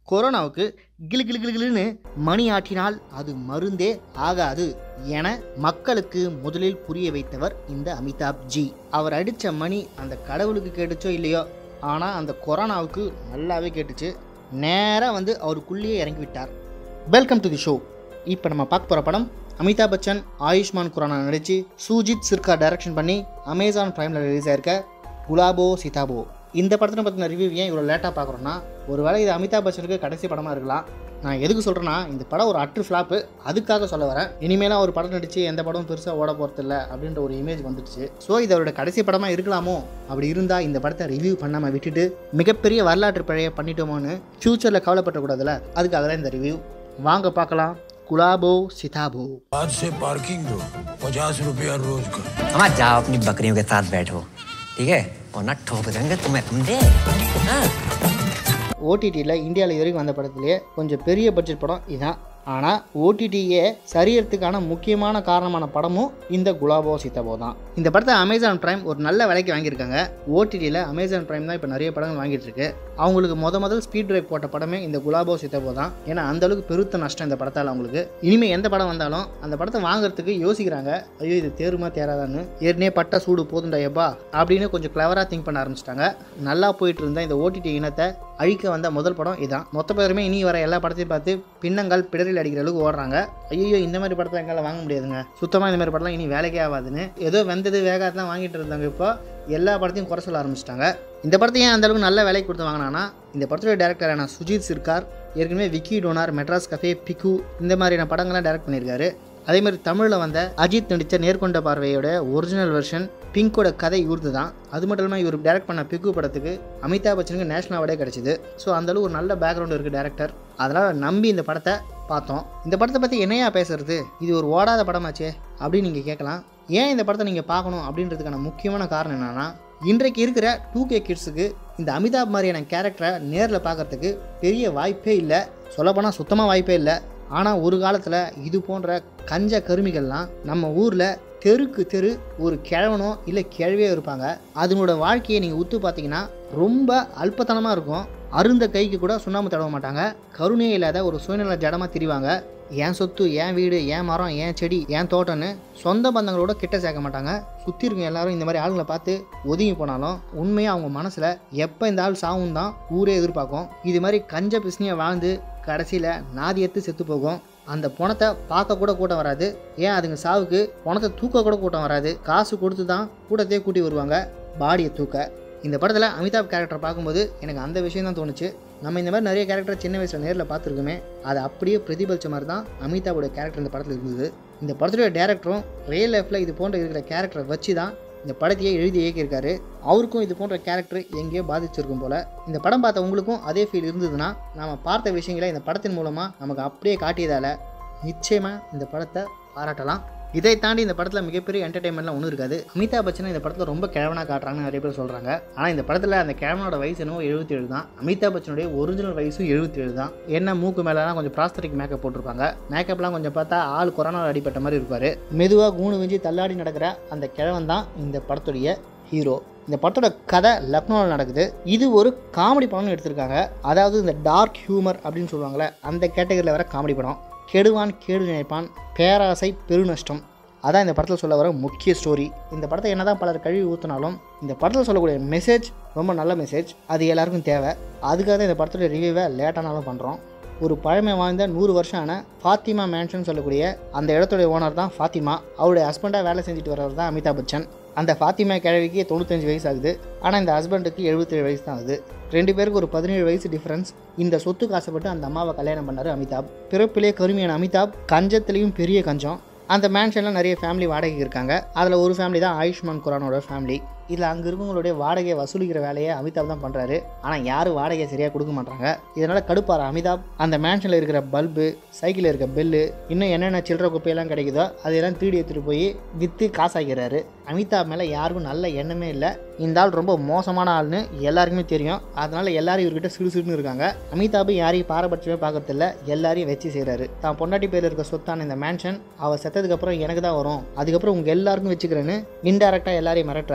கொரோனாவுக்கு கிளு கிளு கிளு கிளுன்னு மணி ஆட்டினால் அது மருந்தே ஆகாது என மக்களுக்கு முதலில் புரிய வைத்தவர் இந்த அமிதாப் ஜி அவர் அடித்த மணி அந்த கடவுளுக்கு கேட்டுச்சோ இல்லையோ ஆனால் அந்த கொரோனாவுக்கு நல்லாவே கேட்டுச்சு நேராக வந்து அவருக்குள்ளேயே இறங்கி விட்டார் வெல்கம் டு தி ஷோ இப்போ நம்ம பார்க்க போகிற படம் அமிதாப் பச்சன் ஆயுஷ்மான் குரானா நடித்து சூஜித் சிர்கா டைரக்ஷன் பண்ணி அமேசான் ப்ரைமில் ரிலீஸ் ஆயிருக்க குலாபோ சிதாபோ இந்த படத்தை பற்றின ரிவ்யூ ஏன் இவ்வளோ லேட்டாக பார்க்குறோன்னா ஒருவேளை இது அமிதாப் பச்சனுக்கு கடைசி படமாக இருக்கலாம் நான் எதுக்கு சொல்கிறேன்னா இந்த படம் ஒரு அட்ரு ஃப்ளாப்பு அதுக்காக சொல்ல வரேன் இனிமேலாம் ஒரு படம் நடித்து எந்த படமும் பெருசாக ஓட போகிறதில்ல அப்படின்ற ஒரு இமேஜ் வந்துடுச்சு ஸோ இது அவரோட கடைசி படமாக இருக்கலாமோ அப்படி இருந்தால் இந்த படத்தை ரிவ்யூ பண்ணாமல் விட்டுட்டு மிகப்பெரிய வரலாற்று பிழையை பண்ணிட்டோமோன்னு ஃப்யூச்சரில் கவலைப்படக்கூடாதுல்ல அதுக்காக தான் இந்த ரிவ்யூ வாங்க பார்க்கலாம் குலாபோ சிதாபோ आज से पार्किंग दो पचास रुपया रोज का अम्मा जाओ अपनी बकरियों के साथ बैठो ठीक है और ना ठोक देंगे तुम्हें समझे हाँ? ஓடிடியில் இந்தியாவில் இது வரைக்கும் வந்த படத்துலேயே கொஞ்சம் பெரிய பட்ஜெட் படம் இதான் ஆனால் ஓடிடியே சரியறதுக்கான முக்கியமான காரணமான படமும் இந்த குலாபோ சித்தபோ தான் இந்த படத்தை அமேசான் பிரைம் ஒரு நல்ல விலைக்கு வாங்கியிருக்காங்க ஓடிடியில் அமேசான் பிரைம் தான் இப்போ நிறைய படங்கள் வாங்கிட்டு இருக்கு அவங்களுக்கு முத முதல் ஸ்பீட் பிரேக் போட்ட படமே இந்த குலாபோ சித்தபோ தான் ஏன்னா அந்த அளவுக்கு பெருத்த நஷ்டம் இந்த படத்தால் அவங்களுக்கு இனிமேல் எந்த படம் வந்தாலும் அந்த படத்தை வாங்குறதுக்கு யோசிக்கிறாங்க ஐயோ இது தேருமா தேராதான்னு ஏற்கனவே பட்ட சூடு போதுண்டா எப்பா அப்படின்னு கொஞ்சம் கிளவராக திங்க் பண்ண ஆரம்பிச்சிட்டாங்க நல்லா போயிட்டு இருந்த இந்த ஓடிடி இனத்தை அழிக்க வந்த முதல் படம் இதான் மொத்த பேருமே இனி வர எல்லா படத்தையும் பார்த்து பின்னங்கால் பிடரில் அடிக்கிற அளவுக்கு ஓடுறாங்க ஐயோ இந்த மாதிரி படத்தை எங்களால் வாங்க முடியாதுங்க சுத்தமாக இந்த மாதிரி படம்லாம் இனி வேலைக்கே ஆகாதுன்னு ஏதோ வெந்தது வேகாதெல்லாம் வாங்கிட்டு இருந்தாங்க இப்போ எல்லா படத்தையும் குறை சொல்ல ஆரம்பிச்சிட்டாங்க இந்த படத்தை ஏன் அந்த அளவுக்கு நல்ல விலைக்கு கொடுத்து வாங்கினான்னா இந்த படத்தோட டேரக்டரான சுஜித் சிர்கார் ஏற்கனவே விக்கி டோனார் மெட்ராஸ் கஃபே பிகு இந்த மாதிரியான படங்கள்லாம் டைரக்ட் பண்ணியிருக்காரு அதே மாதிரி தமிழில் வந்த அஜித் நடித்த நேர்கொண்ட பார்வையோட ஒரிஜினல் வெர்ஷன் பிங்கோட கதை இவருது தான் அது மட்டும் இல்லாமல் இவர் டைரக்ட் பண்ண பிக்கு படத்துக்கு அமிதாப் பச்சனுக்கு நேஷனல் அவார்டே கிடச்சிது ஸோ அந்தளவு ஒரு நல்ல பேக்ரவுண்ட் இருக்குது டேரக்டர் அதனால் நம்பி இந்த படத்தை பார்த்தோம் இந்த படத்தை பற்றி என்னையா பேசுறது இது ஒரு ஓடாத படமாச்சே அப்படின்னு நீங்கள் கேட்கலாம் ஏன் இந்த படத்தை நீங்கள் பார்க்கணும் அப்படின்றதுக்கான முக்கியமான காரணம் என்னென்னா இன்றைக்கு இருக்கிற டூ கே கிட்ஸுக்கு இந்த அமிதாப் மாதிரியான கேரக்டரை நேரில் பார்க்கறதுக்கு பெரிய வாய்ப்பே இல்லை சொல்லப்போனால் சுத்தமாக வாய்ப்பே இல்லை ஆனால் ஒரு காலத்தில் இது போன்ற கஞ்ச கருமிகள்லாம் நம்ம ஊரில் தெருக்கு தெரு ஒரு கிழவனோ இல்லை கிழவியோ இருப்பாங்க அதனோட வாழ்க்கையை நீங்கள் உத்து பார்த்தீங்கன்னா ரொம்ப அல்பத்தனமாக இருக்கும் அருந்த கைக்கு கூட சுண்ணாம்பு தடவ மாட்டாங்க கருணையே இல்லாத ஒரு சுயநல ஜடமாக திரிவாங்க என் சொத்து என் வீடு என் மரம் என் செடி என் தோட்டம்னு சொந்த பந்தங்களோட கிட்ட சேர்க்க மாட்டாங்க சுற்றி இருக்க எல்லாரும் இந்த மாதிரி ஆளுங்களை பார்த்து ஒதுங்கி போனாலும் உண்மையாக அவங்க மனசில் எப்போ இந்த ஆள் சாவும் தான் ஊரே எதிர்பார்க்கும் இது மாதிரி கஞ்ச பிஸ்னியை வாழ்ந்து கடைசியில் நாதியத்து செத்து போகும் அந்த பணத்தை பார்க்க கூட கூட்டம் வராது ஏன் அதுங்க சாவுக்கு பணத்தை தூக்க கூட கூட்டம் வராது காசு கொடுத்து தான் கூட்டத்தையே கூட்டி வருவாங்க பாடியை தூக்க இந்த படத்தில் அமிதாப் கேரக்டர் பார்க்கும்போது எனக்கு அந்த விஷயம் தான் தோணுச்சு நம்ம இந்த மாதிரி நிறைய கேரக்டர் சின்ன வயசில் நேரில் பார்த்துருக்கோமே அதை அப்படியே பிரதிபலித்த மாதிரி தான் அமிதாபோட கேரக்டர் இந்த படத்தில் இருந்தது இந்த படத்துடைய டேரக்டரும் ரியல் லைஃப்பில் இது போன்ற இருக்கிற கேரக்டரை வச்சு தான் இந்த படத்தையே எழுதி இயக்கியிருக்காரு அவருக்கும் இது போன்ற கேரக்டர் எங்கேயோ பாதிச்சிருக்கும் போல் இந்த படம் பார்த்த உங்களுக்கும் அதே ஃபீல் இருந்ததுன்னா நாம் பார்த்த விஷயங்களை இந்த படத்தின் மூலமாக நமக்கு அப்படியே காட்டியதால் நிச்சயமாக இந்த படத்தை பாராட்டலாம் இதை தாண்டி இந்த படத்தில் மிகப்பெரிய என்டர்டைன்மெண்ட்லாம் ஒன்றும் இருக்காது அமிதாப் பச்சனை இந்த படத்தில் ரொம்ப கிழவனாக காட்டுறாங்கன்னு நிறைய பேர் சொல்கிறாங்க ஆனால் இந்த படத்தில் அந்த கிழவனோட வயசு என்னவோ எழுபத்தேழு தான் அமிதாப் பச்சனுடைய ஒரிஜினல் வயசும் எழுபத்தேழு தான் என்ன மூக்கு மேலலாம் கொஞ்சம் ப்ராஸ்தரிக் மேக்கப் போட்டிருப்பாங்க மேக்கப்லாம் கொஞ்சம் பார்த்தா ஆள் கொரோனா அடிப்பட்ட மாதிரி இருப்பார் மெதுவாக கூணு விஞ்சி தள்ளாடி நடக்கிற அந்த கிழவன் தான் இந்த படத்துடைய ஹீரோ இந்த படத்தோட கதை லக்னோவில் நடக்குது இது ஒரு காமெடி படம்னு எடுத்திருக்காங்க அதாவது இந்த டார்க் ஹியூமர் அப்படின்னு சொல்லுவாங்கள்ல அந்த கேட்டகரியில் வர காமெடி படம் கெடுவான் கேடு நினைப்பான் பேராசை பெருநஷ்டம் அதான் இந்த படத்தில் சொல்ல வர முக்கிய ஸ்டோரி இந்த படத்தை என்னதான் பலர் கழுவி ஊற்றினாலும் இந்த படத்தில் சொல்லக்கூடிய மெசேஜ் ரொம்ப நல்ல மெசேஜ் அது எல்லாருக்கும் தேவை அதுக்காக தான் இந்த படத்தோட ரிவ்யூவை லேட்டானாலும் பண்ணுறோம் ஒரு பழமை வாய்ந்த நூறு வருஷம் ஆன ஃபாத்திமா மேன்ஷன் சொல்லக்கூடிய அந்த இடத்துடைய ஓனர் தான் ஃபாத்திமா அவருடைய ஹஸ்பண்டாக வேலை செஞ்சுட்டு வரவர் தான் அமிதாப் பச்சன் அந்த ஃபாத்திமா கிழவிக்கு தொண்ணூத்தஞ்சு வயசு ஆகுது ஆனால் இந்த ஹஸ்பண்டுக்கு எழுபத்தேழு வயசு தான் ஆகுது ரெண்டு பேருக்கு ஒரு பதினேழு வயசு டிஃப்ரென்ஸ் இந்த சொத்துக்கு ஆசைப்பட்டு அந்த அம்மாவை கல்யாணம் பண்ணார் அமிதாப் பிறப்பிலே கருமையான அமிதாப் கஞ்சத்துலேயும் பெரிய கஞ்சம் அந்த மேன்ஷனில் நிறைய ஃபேமிலி வாடகைக்கு இருக்காங்க அதில் ஒரு ஃபேமிலி தான் ஆயுஷ்மான் குரானோட ஃபேமிலி இதில் அங்கே இருக்கவங்களுடைய வாடகையை வசூலிக்கிற வேலையை அமிதாப் தான் பண்ணுறாரு ஆனால் யாரும் வாடகையை சரியாக கொடுக்க மாட்டாங்க இதனால் கடுப்பார அமிதாப் அந்த மேன்ஷனில் இருக்கிற பல்பு சைக்கிளில் இருக்க பெல்லு இன்னும் என்னென்ன சில்லற குப்பையெல்லாம் கிடைக்குதோ அதையெல்லாம் திருடி எடுத்துகிட்டு போய் விற்று காசாக்கிறாரு அமிதாப் மேலே யாருக்கும் நல்ல எண்ணமே இல்லை இந்த ஆள் ரொம்ப மோசமான ஆள்னு எல்லாருக்குமே தெரியும் அதனால் எல்லாரும் இவர்கிட்ட சிடு சிடுன்னு இருக்காங்க அமிதாப் யாரையும் பாரபட்சமே பார்க்கறதில்ல எல்லாரையும் வச்சு செய்கிறாரு தான் பொண்டாட்டி பேர் இருக்க சொத்தான இந்த மேன்ஷன் அவர் செத்ததுக்கப்புறம் எனக்கு தான் வரும் அதுக்கப்புறம் உங்கள் எல்லாருக்கும் வச்சுக்கிறேன்னு இன்டெரக்டாக எல்லாரையும் மிரட்டுறாரு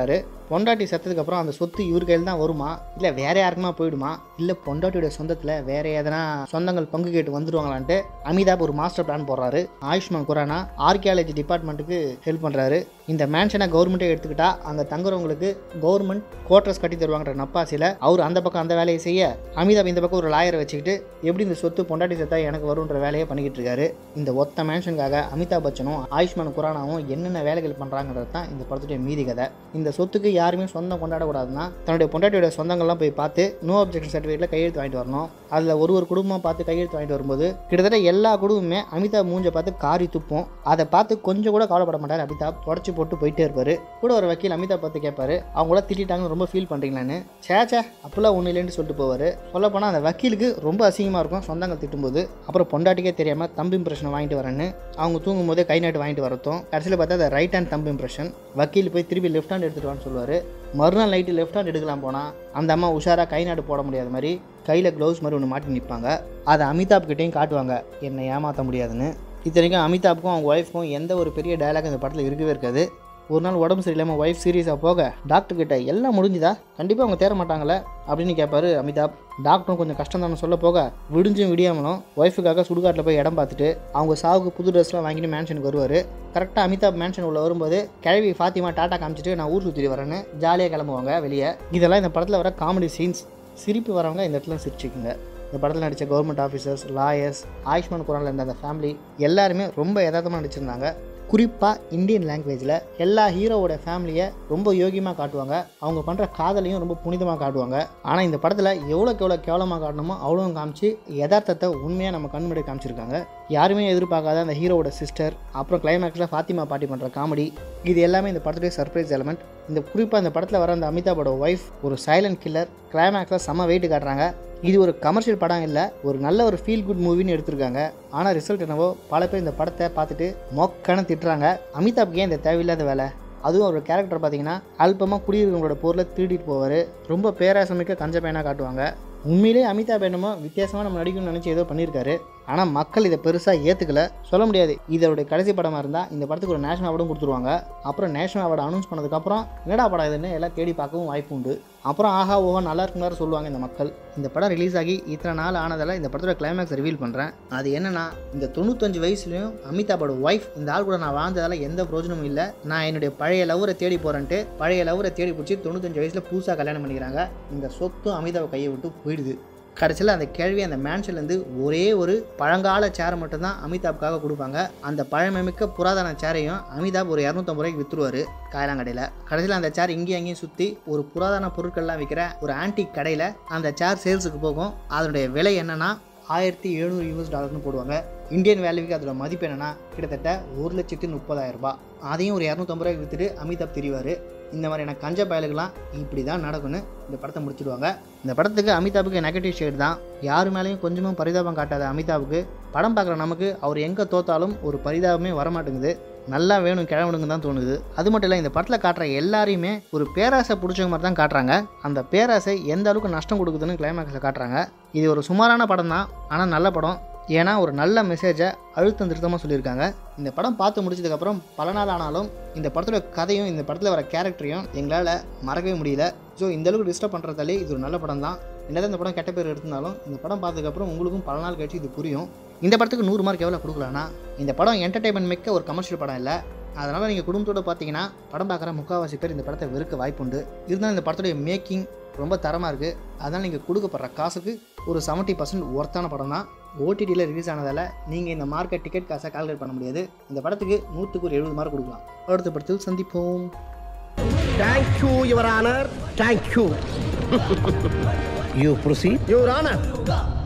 பொண்டாட்டி செத்ததுக்கப்புறம் அந்த சொத்து இவர் கையில் தான் வருமா இல்லை வேற யாருக்குமா போயிடுமா இல்லை பொண்டாட்டியோட சொந்தத்தில் வேற எதனா சொந்தங்கள் பங்கு கேட்டு வந்துடுவாங்களான்ட்டு அமிதாப் ஒரு மாஸ்டர் பிளான் போடுறாரு ஆயுஷ்மான் குரானா ஆர்கியாலஜி டிபார்ட்மெண்ட்டுக்கு ஹெல்ப் பண்ணுறாரு இந்த மேன்ஷனை கவர்மெண்ட்டே எடுத்துக்கிட்டா அங்கே தங்குறவங்களுக்கு கவர்மெண்ட் குவார்டர்ஸ் கட்டி தருவாங்கன்ற நப்பாசியில் அவர் அந்த பக்கம் அந்த வேலையை செய்ய அமிதாப் இந்த பக்கம் ஒரு லாயரை வச்சுக்கிட்டு எப்படி இந்த சொத்து பொண்டாட்டி செத்தா எனக்கு வரும்ன்ற வேலையை பண்ணிக்கிட்டு இருக்காரு இந்த ஒத்த மேன்ஷனுக்காக அமிதாப் பச்சனும் ஆயுஷ்மான் குரானாவும் என்னென்ன வேலைகள் பண்ணுறாங்கிறது தான் இந்த படத்துடைய மீதி கதை இந்த சொத்துக்கு யாருமே சொந்தம் கொண்டாடக்கூடாதுன்னா தன்னுடைய பொண்டாட்டியோட சொந்தங்கள்லாம் போய் பார்த்து நோ அப்ஜெக்ஷன் சர்டிஃபிகேட்டில் கையெழுத்து வாங்கிட்டு வரணும் அதில் ஒரு ஒரு குடும்பம் பார்த்து கையெழுத்து வாங்கிட்டு வரும்போது கிட்டத்தட்ட எல்லா குடும்பமே அமிதாப் மூஞ்சை பார்த்து காரி துப்பும் அதை பார்த்து கொஞ்சம் கூட கவலைப்பட மாட்டார் அமிதாப் தொடச்சி போட்டு போயிட்டே இருப்பார் கூட ஒரு வக்கீல் அமிதாப் பார்த்து கேட்பாரு அவங்கள திட்டாங்கன்னு ரொம்ப ஃபீல் பண்ணுறீங்களான்னு சேச்சே அப்பெல்லாம் ஒன்றும் இல்லைன்னு சொல்லிட்டு போவார் சொல்லப்போனால் அந்த வக்கீலுக்கு ரொம்ப அசிங்கமாக இருக்கும் சொந்தங்கள் திட்டும்போது அப்புறம் பொண்டாட்டிக்கே தெரியாமல் தம்பு இம்ப்ரெஷன் வாங்கிட்டு வரேன்னு அவங்க தூங்கும் போதே கை நாட்டு வாங்கிட்டு வரட்டும் கடைசியில் பார்த்தா அது ரைட் ஹேண்ட் தம்பு இம்ப்ரெஷன் வக்கீல் போய் திருப்பி லெஃப்ட் ஹேண்ட் எடுத்துட்டு வான்னு சொல்லுவார் மறுநாள் நைட்டு லெஃப்ட் ஹேண்ட் எடுக்கலாம் போனால் அந்த அம்மா உஷாராக கை நாட்டு போட முடியாத மாதிரி கையில் க்ளவுஸ் மாதிரி ஒன்று மாட்டி நிற்பாங்க அதை அமிதாப் கிட்டேயும் காட்டுவாங்க என்னை ஏமாற்ற முடியாதுன்னு இத்தனைக்கும் அமிதாப்புக்கும் அவங்க ஒய்ஃப்க்கும் எந்த ஒரு பெரிய டயலாக் இந்த படத்தில் இருக்கவே இருக்காது ஒரு நாள் உடம்பு சரியில்லாமல் ஒய்ஃப் சீரியஸாக போக டாக்டர் கிட்ட எல்லாம் முடிஞ்சுதா கண்டிப்பாக அவங்க தேர மாட்டாங்களே அப்படின்னு கேட்பாரு அமிதாப் டாக்டரும் கொஞ்சம் கஷ்டம் தானே சொல்ல போக விடிஞ்சும் விடியாமலும் ஒய்ஃபுக்காக சுடுகாட்டில் போய் இடம் பார்த்துட்டு அவங்க சாவுக்கு புது ட்ரெஸ்லாம் வாங்கிட்டு மேன்ஷனுக்கு வருவார் கரெக்டாக அமிதாப் மேன்ஷன் உள்ள வரும்போது கிழவி ஃபாத்திமா டாட்டா காமிச்சிட்டு நான் ஊர் சுற்றி வரேன்னு ஜாலியாக கிளம்புவாங்க வெளியே இதெல்லாம் இந்த படத்தில் வர காமெடி சீன்ஸ் சிரிப்பு வரவங்க இந்த இடத்துல சிரிச்சுக்குங்க இந்த படத்தில் நடித்த கவர்மெண்ட் ஆஃபீஸர்ஸ் லாயர்ஸ் ஆயுஷ்மான் குரானில் இருந்த அந்த ஃபேமிலி எல்லாருமே ரொம்ப யதார்த்தமாக நடிச்சிருந்தாங்க குறிப்பாக இந்தியன் லாங்குவேஜில் எல்லா ஹீரோவோட ஃபேமிலியை ரொம்ப யோகியமாக காட்டுவாங்க அவங்க பண்ணுற காதலையும் ரொம்ப புனிதமாக காட்டுவாங்க ஆனால் இந்த படத்தில் எவ்வளோக்கு எவ்வளோ கேவலமாக காட்டணுமோ அவ்வளோ காமிச்சு யதார்த்தத்தை உண்மையாக நம்ம கண் முன்னாடி காமிச்சிருக்காங்க யாருமே எதிர்பார்க்காத அந்த ஹீரோவோட சிஸ்டர் அப்புறம் கிளைமேக்ஸில் ஃபாத்திமா பாட்டி பண்ணுற காமெடி இது எல்லாமே இந்த படத்துடைய சர்ப்ரைஸ் எலமெண்ட் இந்த குறிப்பாக இந்த படத்தில் வர அந்த அமிதாபோட ஒய்ஃப் ஒரு சைலண்ட் கில்லர் கிளைமேக்ஸில் செம்ம வெயிட் காட்டுறாங்க இது ஒரு கமர்ஷியல் படம் இல்லை ஒரு நல்ல ஒரு ஃபீல் குட் மூவின்னு எடுத்திருக்காங்க ஆனால் ரிசல்ட் என்னவோ பல பேர் இந்த படத்தை பார்த்துட்டு மொக்கன்னு திட்டுறாங்க அமிதாப்க்கு ஏன் இந்த தேவையில்லாத வேலை அதுவும் ஒரு கேரக்டர் பார்த்தீங்கன்னா அல்பமாக குடியிருக்கவங்களோட பொருளை திருடிட்டு போவார் ரொம்ப பேராசமிக்க கஞ்ச பையனாக காட்டுவாங்க உண்மையிலே அமிதாப் என்னமோ வித்தியாசமாக நம்ம நடிக்கணும்னு நினச்சி ஏதோ பண்ணியிருக்காரு ஆனால் மக்கள் இதை பெருசாக ஏற்றுக்கல சொல்ல முடியாது இதோடைய கடைசி படமாக இருந்தால் இந்த படத்துக்கு ஒரு நேஷனல் அவார்டும் கொடுத்துருவாங்க அப்புறம் நேஷனல் அவார்டு அனௌன்ஸ் பண்ணதுக்கப்புறம் என்னடா படம் இதுன்னு எல்லாம் தேடி பார்க்கவும் வாய்ப்பு உண்டு அப்புறம் ஆஹா ஓஹோ நல்லா இருக்குன்னு வேறு சொல்லுவாங்க இந்த மக்கள் இந்த படம் ரிலீஸ் ஆகி இத்தனை நாள் ஆனதால் இந்த படத்தோட கிளைமேக்ஸ் ரிவீல் பண்ணுறேன் அது என்னன்னா இந்த தொண்ணூத்தஞ்சு வயசுலையும் அமிதாபோட ஒய்ஃப் இந்த ஆள் கூட நான் வாழ்ந்ததால எந்த பிரயோஜனமும் இல்லை நான் என்னுடைய பழைய லவரை தேடி போகிறேன்ட்டு பழைய லவரை தேடி பிடிச்சி தொண்ணூத்தஞ்சு வயசில் புதுசாக கல்யாணம் பண்ணிக்கிறாங்க இந்த சொத்தும் அமிதாவை கையை விட்டு போயிடுது கடைசியில் அந்த கேள்வி அந்த மேன்ஷன்லேருந்து ஒரே ஒரு பழங்கால சேரை மட்டும்தான் அமிதாப்காக கொடுப்பாங்க அந்த பழமைமிக்க புராதன சேரையும் அமிதாப் ஒரு இரநூத்தம்பது ரூபாய்க்கு விற்றுருவார் காயலாங்கடையில் கடைசியில் அந்த சேர் இங்கேயும் அங்கேயும் சுற்றி ஒரு புராதன பொருட்கள்லாம் விற்கிற ஒரு ஆன்டிக் கடையில் அந்த சேர் சேல்ஸுக்கு போகும் அதனுடைய விலை என்னன்னா ஆயிரத்தி எழுநூறு யூஎஸ் டாலர்னு போடுவாங்க இந்தியன் வேல்யூக்கு அதோட மதிப்பு என்னன்னா கிட்டத்தட்ட ஒரு லட்சத்தி முப்பதாயிரம் ரூபாய் அதையும் ஒரு இரநூத்தம்பது ரூபாய்க்கு விற்றுட்டு அமிதாப் தெரிவார் இந்த மாதிரியான கஞ்ச பயலுக்கெல்லாம் இப்படி தான் நடக்கும்னு இந்த படத்தை முடிச்சிடுவாங்க இந்த படத்துக்கு அமிதாபுக்கு நெகட்டிவ் ஷேட் தான் யார் மேலேயும் கொஞ்சமும் பரிதாபம் காட்டாத அமிதாபுக்கு படம் பார்க்குற நமக்கு அவர் எங்கே தோத்தாலும் ஒரு பரிதாபமே வரமாட்டேங்குது நல்லா வேணும் கிழவனுங்க தான் தோணுது அது மட்டும் இல்லை இந்த படத்தில் காட்டுற எல்லாரையுமே ஒரு பேராசை பிடிச்சவங்க மாதிரி தான் காட்டுறாங்க அந்த பேராசை எந்த அளவுக்கு நஷ்டம் கொடுக்குதுன்னு கிளைமேக்ஸில் காட்டுறாங்க இது ஒரு சுமாரான படம் தான் ஆனால் நல்ல படம் ஏன்னா ஒரு நல்ல மெசேஜை அழுத்தம் திருத்தமாக சொல்லியிருக்காங்க இந்த படம் பார்த்து முடிச்சதுக்கப்புறம் பல நாள் ஆனாலும் இந்த படத்தோட கதையும் இந்த படத்தில் வர கேரக்டரையும் எங்களால் மறக்கவே முடியல ஸோ இந்த அளவுக்கு டிஸ்டர்ப் பண்ணுறதாலே இது ஒரு நல்ல படம் தான் என்னதான் இந்த படம் கெட்ட பேர் எடுத்திருந்தாலும் இந்த படம் பார்த்ததுக்கப்புறம் உங்களுக்கும் பல நாள் கழிச்சு இது புரியும் இந்த படத்துக்கு நூறு மார்க் எவ்வளோ கொடுக்கலான்னா இந்த படம் என்டர்டைன்மெண்ட் மிக்க ஒரு கமர்ஷியல் படம் இல்லை அதனால் நீங்கள் குடும்பத்தோட பார்த்தீங்கன்னா படம் பார்க்குற முக்கால்வாசி பேர் இந்த படத்தை வெறுக்க வாய்ப்புண்டு இருந்தாலும் இந்த படத்துடைய மேக்கிங் ரொம்ப தரமாக இருக்குது அதனால் நீங்கள் கொடுக்கப்படுற காசுக்கு ஒரு செவன்ட்டி பர்சன்ட் ஒர்த்தான படம் தான் ஓடிடியில் ரிலீஸ் ஆனதால் நீங்கள் இந்த மார்க்கெட் டிக்கெட் காசை கால்குலேட் பண்ண முடியாது இந்த படத்துக்கு நூற்றுக்கு ஒரு எழுபது மார்க் கொடுக்கலாம் அடுத்த படத்தில் சந்திப்போம் Thank you, Your Honor. Thank you. You proceed. Your Honor,